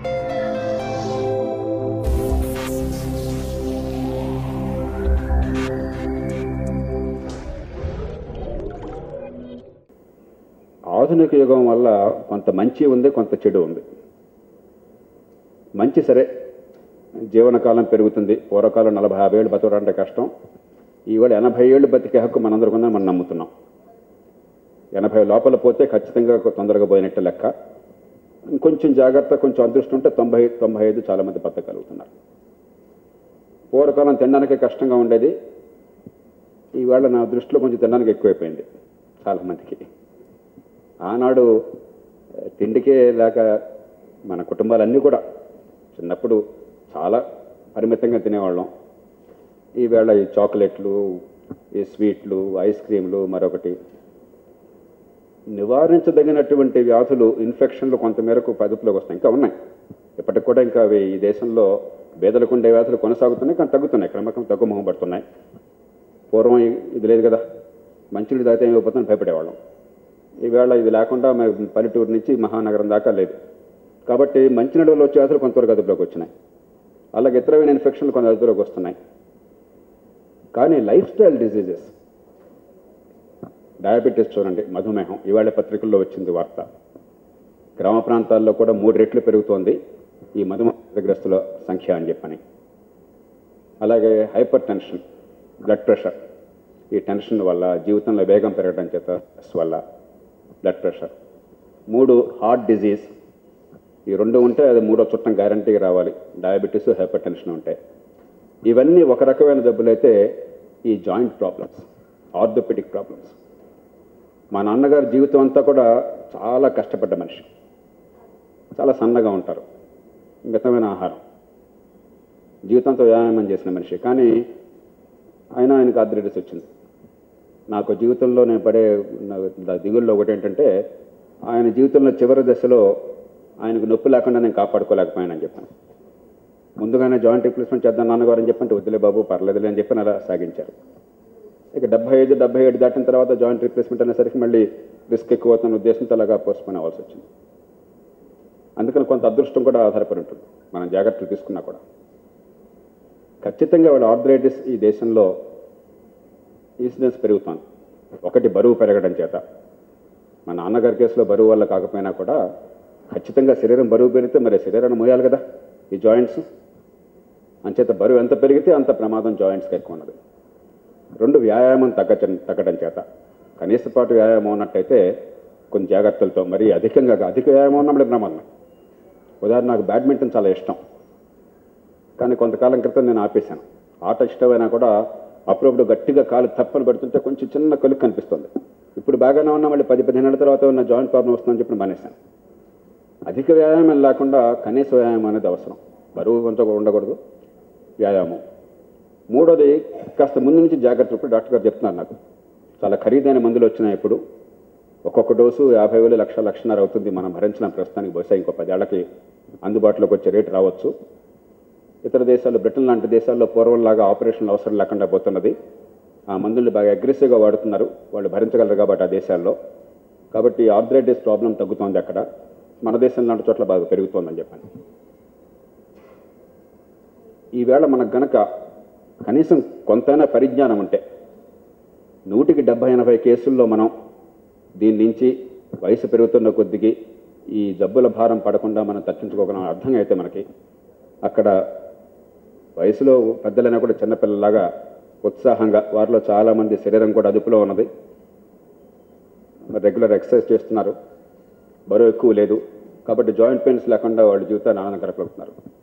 ఆధునిక యుగం వల్ల కొంత మంచి ఉంది కొంత చెడు ఉంది మంచి సరే జీవనకాలం పెరుగుతుంది పూర్వకాలం నలభై యాభై ఏళ్ళు బతకడంటే కష్టం ఈవేళ ఎనభై ఏళ్ళు బతికే హక్కు మనందరికీ ఉందని మనం నమ్ముతున్నాం ఎనభై లోపల పోతే ఖచ్చితంగా తొందరగా పోయినట్టు లెక్క ఇంకొంచెం జాగ్రత్త కొంచెం అదృష్టం ఉంటే తొంభై తొంభై ఐదు చాలా మంది బతకగలుగుతున్నారు పూర్వకాలం తినడానికి కష్టంగా ఉండేది ఈవేళ నా దృష్టిలో కొంచెం తినడానికి ఎక్కువైపోయింది చాలామందికి ఆనాడు ఆ, తిండికే లేక మన కుటుంబాలన్నీ కూడా చిన్నప్పుడు చాలా పరిమితంగా తినేవాళ్ళం ఈవేళ ఈ చాక్లెట్లు ఈ స్వీట్లు ఐస్ క్రీమ్లు మరొకటి నివారించదగినటువంటి వ్యాధులు ఇన్ఫెక్షన్లు కొంతమేరకు పదుపులోకి వస్తాయి ఇంకా ఉన్నాయి ఇప్పటికి కూడా ఇంకా అవి ఈ దేశంలో బేదలకు ఉండే వ్యాధులు కొనసాగుతున్నాయి కానీ తగ్గుతున్నాయి క్రమక్రమం తగ్గుముఖం పడుతున్నాయి పూర్వం ఇ- ఇది లేదు కదా మంచినీళ్ళు తాగితే ఏమైపోతుందని భయపడేవాళ్ళం ఈవేళ ఇది లేకుండా మరి పల్లెటూరు నుంచి మహానగరం దాకా లేదు కాబట్టి మంచినీళ్ళలో వచ్చే వ్యాధులు కొంతవరకు అదుపులోకి వచ్చినాయి అలాగే ఇతరమైన ఇన్ఫెక్షన్లు కొంత అదుపులోకి వస్తున్నాయి కానీ లైఫ్ స్టైల్ డిసీజెస్ డయాబెటీస్ చూడండి మధుమేహం ఇవాళ పత్రికల్లో వచ్చింది వార్త గ్రామ ప్రాంతాల్లో కూడా మూడు రెట్లు పెరుగుతోంది ఈ మధుమేహగ్రస్తుల సంఖ్య అని చెప్పని అలాగే హైపర్ టెన్షన్ బ్లడ్ ప్రెషర్ ఈ టెన్షన్ వల్ల జీవితంలో వేగం పెరగడం చేత స్ట్రెస్ వల్ల బ్లడ్ ప్రెషర్ మూడు హార్ట్ డిజీజ్ ఈ రెండు ఉంటే అది మూడో చుట్టం గ్యారంటీగా రావాలి డయాబెటీస్ హైపర్ టెన్షన్ ఉంటాయి ఇవన్నీ ఒక రకమైన జబ్బులైతే ఈ జాయింట్ ప్రాబ్లమ్స్ ఆర్థోపెడిక్ ప్రాబ్లమ్స్ మా నాన్నగారి జీవితం అంతా కూడా చాలా కష్టపడ్డ మనిషి చాలా సన్నగా ఉంటారు మితమైన ఆహారం జీవితంతో వ్యాయామం చేసిన మనిషి కానీ అయినా ఆయనకు ఆర్థరైటిస్ వచ్చింది నాకు జీవితంలో నేను పడే నా దిగుల్లో ఒకటి ఏంటంటే ఆయన జీవితంలో చివరి దశలో ఆయనకు నొప్పి లేకుండా నేను కాపాడుకోలేకపోయానని చెప్పాను ముందుగానే జాయింట్ రిప్లేస్మెంట్ చేద్దాం నాన్నగారు అని చెప్పంటే వద్దులే బాబు పర్లేదులే అని చెప్పి అలా సాగించారు ఇక డెబ్బై ఐదు డెబ్బై ఏడు దాటిన తర్వాత జాయింట్ రిప్లేస్మెంట్ అనేసరికి మళ్ళీ రిస్క్ ఎక్కువ అవుతున్న ఉద్దేశంతో అలాగా పోస్ట్పోన్ అవ్వాల్సి వచ్చింది అందుకని కొంత అదృష్టం కూడా ఆధారపడి ఉంటుంది మనం జాగ్రత్తలు తీసుకున్నా కూడా ఖచ్చితంగా వాళ్ళ ఆర్థరైటిస్ ఈ దేశంలో ఇన్సిడెన్స్ పెరుగుతోంది ఒకటి బరువు పెరగడం చేత మా నాన్నగారి కేసులో బరువు వల్ల కాకపోయినా కూడా ఖచ్చితంగా శరీరం బరువు పెరిగితే మరి శరీరాన్ని మోయాలి కదా ఈ జాయింట్స్ అంచేత బరువు ఎంత పెరిగితే అంత ప్రమాదం జాయింట్స్కి ఎక్కువ ఉన్నది రెండు వ్యాయామం తగ్గ తగ్గడం చేత కనీసపాటు వ్యాయామం ఉన్నట్టయితే కొన్ని జాగ్రత్తలతో మరి అధికంగా కాదు. అధిక వ్యాయామం ఉన్నప్పుడు ప్రమాదం ఉదాహరణ నాకు బ్యాడ్మింటన్ చాలా ఇష్టం కానీ కొంతకాలం క్రితం నేను ఆపేశాను ఆట ఇష్టమైనా కూడా అప్పుడప్పుడు గట్టిగా కాలు తప్పలు పెడుతుంటే కొంచెం చిన్న కొలిక్ కనిపిస్తుంది ఇప్పుడు బాగానే ఉన్నా మళ్ళీ పది పదిహేను నెలల తర్వాత ఉన్న జాయింట్ ప్రాబ్లం వస్తుందని చెప్పి మానేశాను అధిక వ్యాయామం లేకుండా కనీస వ్యాయామం అనేది అవసరం బరువు కొంత ఉండకూడదు వ్యాయామం మూడోది కాస్త ముందు నుంచి జాగ్రత్త ఇప్పుడు డాక్టర్ గారు చెప్తున్నారు నాకు చాలా ఖరీదైన మందులు వచ్చినాయి ఇప్పుడు ఒక్కొక్క డోసు యాభై వేలు లక్ష లక్షన్నర అవుతుంది మనం భరించలేం ప్రస్తుతానికి బహుశా ఇంకో పదేళ్లకి అందుబాటులోకి వచ్చే రేటు రావచ్చు ఇతర దేశాలు బ్రిటన్ లాంటి దేశాల్లో పూర్వంలాగా ఆపరేషన్లు అవసరం లేకుండా పోతున్నది ఆ మందుల్ని బాగా అగ్రెసివ్గా వాడుతున్నారు వాళ్ళు భరించగలరు కాబట్టి ఆ దేశాల్లో కాబట్టి ఆర్థరైటిస్ ప్రాబ్లం తగ్గుతోంది అక్కడ మన దేశం లాంటి చోట్ల బాగా పెరుగుతోందని చెప్పాను ఈవేళ మనకు గనక కనీసం కొంతైనా పరిజ్ఞానం ఉంటే నూటికి డెబ్బై ఎనభై కేసుల్లో మనం దీని నుంచి వయసు పెరుగుతున్న కొద్దికి ఈ జబ్బుల భారం పడకుండా మనం తప్పించుకోగలం అర్థం అయితే మనకి అక్కడ వయసులో పెద్దలైనా కూడా చిన్నపిల్లలాగా ఉత్సాహంగా వారిలో చాలామంది శరీరం కూడా అదుపులో ఉన్నది రెగ్యులర్ ఎక్సర్సైజ్ చేస్తున్నారు బరువు ఎక్కువ లేదు కాబట్టి జాయింట్ పెయిన్స్ లేకుండా వాళ్ళ జీవితాన్ని ఆనందం గడపగలుగుతున్నారు